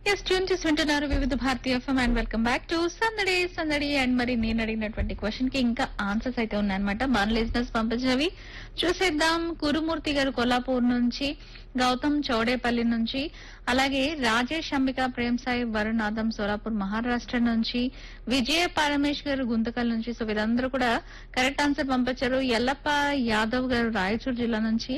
yes tune చేసి వింటున్నారు Vividha Bharatiya FM and welcome back to Sandadi Sandadi and మరి నేను అడిగినటువంటి క్వశ్చన్ కి ఇంకా ఆన్సర్స్ అయితే ఉన్నాయన్నమాట మన లిజినెస్ పంపించినవి చూసేద్దాం కురుమూర్తి గారు కొల్లాపూర్ నుంచి గౌతమ్ చౌడేపల్లి నుంచి అలాగే రాజేష్ అంబిక ప్రేమ్ సాయి వరుణాథం సోలాపూర్ మహారాష్ట్ర నుంచి విజయ పరమేష్ గారు గుంతకల్ నుంచి సో వీరందరూ కూడా కరెక్ట్ ఆన్సర్ పంపించారు ఎల్లప్ప యాదవ్ గారు రాయచూరు జిల్లా నుంచి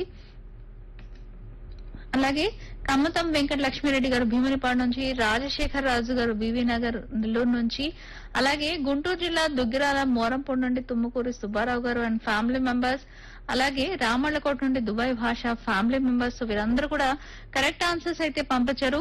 అలాగే కమ్మతం వెంకట లక్ష్మీరెడ్డి గారు భీమునిపాడు నుంచి రాజశేఖర్ రాజు గారు బీవీ నగర్ నెల్లూరు నుంచి అలాగే గుంటూరు జిల్లా దుగ్గిరాల మోరంపూడి నుండి తుమ్మకూరి సుబ్బారావు గారు అండ్ ఫ్యామిలీ మెంబర్స్ అలాగే రామళ్ళకోట నుండి దుబాయ్ భాష ఫ్యామిలీ మెంబర్స్ వీరందరూ కూడా కరెక్ట్ ఆన్సర్స్ అయితే పంపించారు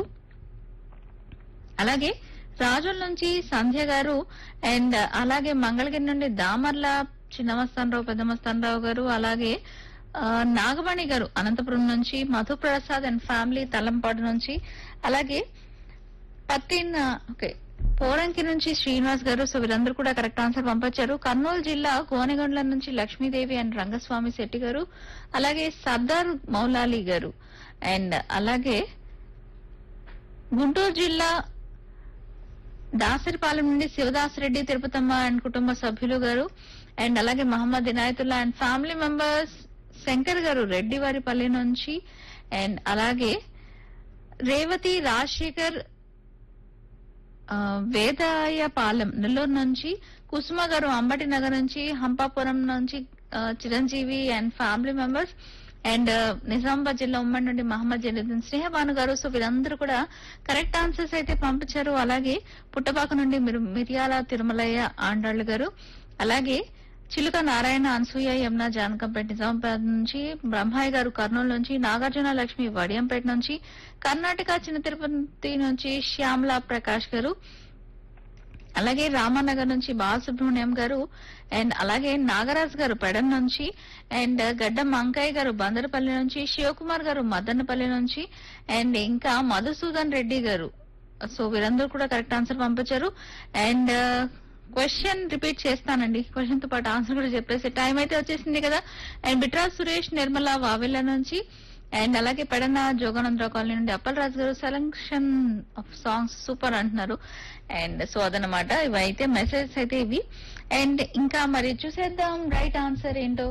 అలాగే రాజుల నుంచి సంధ్య గారు అండ్ అలాగే మంగళగిరి నుండి దామర్ల చిన్నమస్తానరావు పెద్దమస్తానరావు గారు అలాగే ఆ, నాగమణి గారు అనంతపురం నుంచి మధుప్రసాద్ అండ్ ఫ్యామిలీ తలంపాడు నుంచి అలాగే పత్తిన్ ఓకే పోరంకి నుంచి శ్రీనివాస్ గారు సో వీరందరూ కూడా కరెక్ట్ ఆన్సర్ పంపించారు కర్నూలు జిల్లా కోనగండ్ల నుంచి లక్ష్మీదేవి అండ్ రంగస్వామి శెట్టి గారు అలాగే సర్దార్ మౌలాలి గారు అండ్ అలాగే గుంటూరు జిల్లా దాసరిపాలెం నుండి శివదాస్ రెడ్డి తిరుపతమ్మ అండ్ కుటుంబ సభ్యులు గారు అండ్ అలాగే Mohammed Inayatullah and family members Shankar garu Reddy Varipalli నుంచి అండ్ అలాగే రేవతి రాజశేఖర్ ఆ, వేదాయపాలెం నెల్లూరు నుంచి కుసుమ గారు అంబటి నగర్ నుంచి హంపాపురం నుంచి ఆ, Chiranjeevi and family members and Nizamabad జిల్లా ఉమ్మడి నుండి మహమ్మద్ జలీద్దీన్ స్నేహబాను గారు సో వీరందరూ కూడా కరెక్ట్ ఆన్సర్స్ అయితే పంపించారు అలాగే పుట్టపాక నుండి మిర్- మిర్యాల తిరుమలయ్య ఆండాళ్ళు గారు అలాగే చిలుక నారాయణ అనసూయ యమున జానకంపేట నిజామాబాద్ నుంచి బ్రహ్మాయి గారు కర్నూలు నుంచి నాగార్జున లక్ష్మి వడియంపేట నుంచి కర్ణాటక చిన్న తిరుపతి నుంచి శ్యామలా ప్రకాష్ గారు అలాగే రామానగర్ నుంచి బాలసుబ్రహ్మణ్యం గారు అండ్ అలాగే నాగరాజ్ గారు పెడన్ నుంచి అండ్ గడ్డం అంకయ్య గారు బందరపల్లి నుంచి శివకుమార్ గారు మదనపల్లి నుంచి అండ్ ఇంకా మధుసూదన్ రెడ్డి గారు సో వీరందరూ కూడా కరెక్ట్ ఆన్సర్ పంపించారు అండ్ క్వశ్చన్ రిపీట్ చేస్తానండి క్వశ్చన్ తో పాటు ఆన్సర్ కూడా చెప్పేసి టైం అయితే వచ్చేసింది కదా అండ్ బిట్రా సురేష్ నిర్మల వావెల్ల నుంచి అండ్ అలాగే పెడన జోగానందరావు కాలనీ నుండి Appal Raju garu selection of songs super అంటున్నారు అండ్ సో అదనమాట ఇవి అయితే మెసేజెస్ అయితే ఇవి అండ్ ఇంకా మరి చూసేద్దాం రైట్ ఆన్సర్ ఏంటో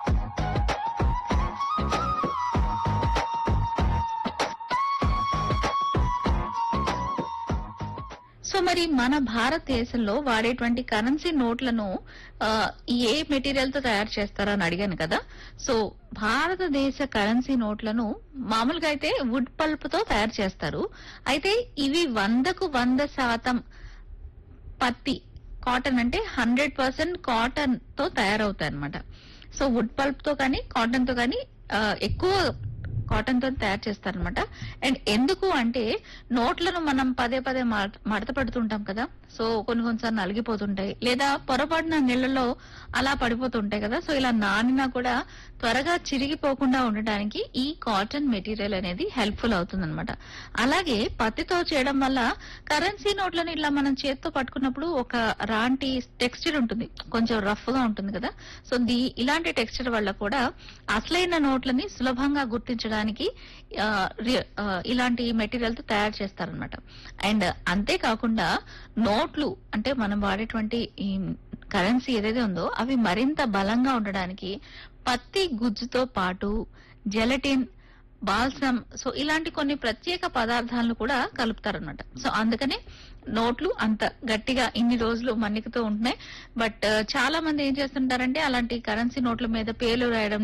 సో మరి మన భారతదేశంలో వాడేటువంటి కరెన్సీ నోట్లను ఆ, ఏ మెటీరియల్ తో తయారు చేస్తారో అని అడిగాను కదా సో భారతదేశ కరెన్సీ నోట్లను మామూలుగా అయితే వుడ్ పల్ప్ తో తయారు చేస్తారు అయితే ఇవి వందకు వంద శాతం పత్తి కాటన్ అంటే హండ్రెడ్ పర్సెంట్ కాటన్ తో తయారవుతాయి అనమాట సో వుడ్ పల్ప్ తో కానీ కాటన్ తో కానీ ఆ, ఎక్కువ కాటన్ తో తయారు చేస్తారనమాట అండ్ ఎందుకు అంటే నోట్లను మనం పదే పదే మడ- మడత పెడుతుంటాం కదా సో కొన్ని కొన్నిసార్లు నలిగిపోతుంటాయి లేదా పొరపాటున నీళ్ళలో అలా పడిపోతుంటాయి కదా సో ఇలా నానినా కూడా త్వరగా చిరిగిపోకుండా ఉండడానికి ఈ కాటన్ మెటీరియల్ అనేది హెల్ప్ఫుల్ అవుతుంది అలాగే పత్తితో చేయడం వల్ల కరెన్సీ నోట్లను ఇలా మనం చేత్తో పట్టుకున్నప్పుడు ఒక రాంటి టెక్స్చర్ ఉంటుంది కొంచెం రఫ్ గా ఉంటుంది కదా సో ది ఇలాంటి టెక్స్చర్ వల్ల కూడా అసలైన నోట్లని సులభంగా గుర్తించడానికి ఆ, రి- ఆ, ఇలాంటి మెటీరియల్ తో తయారు చేస్తారనమాట అండ్ అంతేకాకుండా నోట్లు అంటే మనం వాడేటువంటి ఈ కరెన్సీ ఏదైతే ఉందో అవి మరింత బలంగా ఉండడానికి పత్తి గుజ్జుతో పాటు జెలటిన్ బాల్సమ్ సో ఇలాంటి కొన్ని ప్రత్యేక పదార్థాలను కూడా కలుపుతారన్నమాట సో అందుకనే నోట్లు అంత గట్టిగా ఇన్ని రోజులు మన్నికతో ఉంటున్నాయి బట్ చాలా మంది ఏం చేస్తుంటారంటే అలాంటి కరెన్సీ నోట్ల మీద పేర్లు రాయడం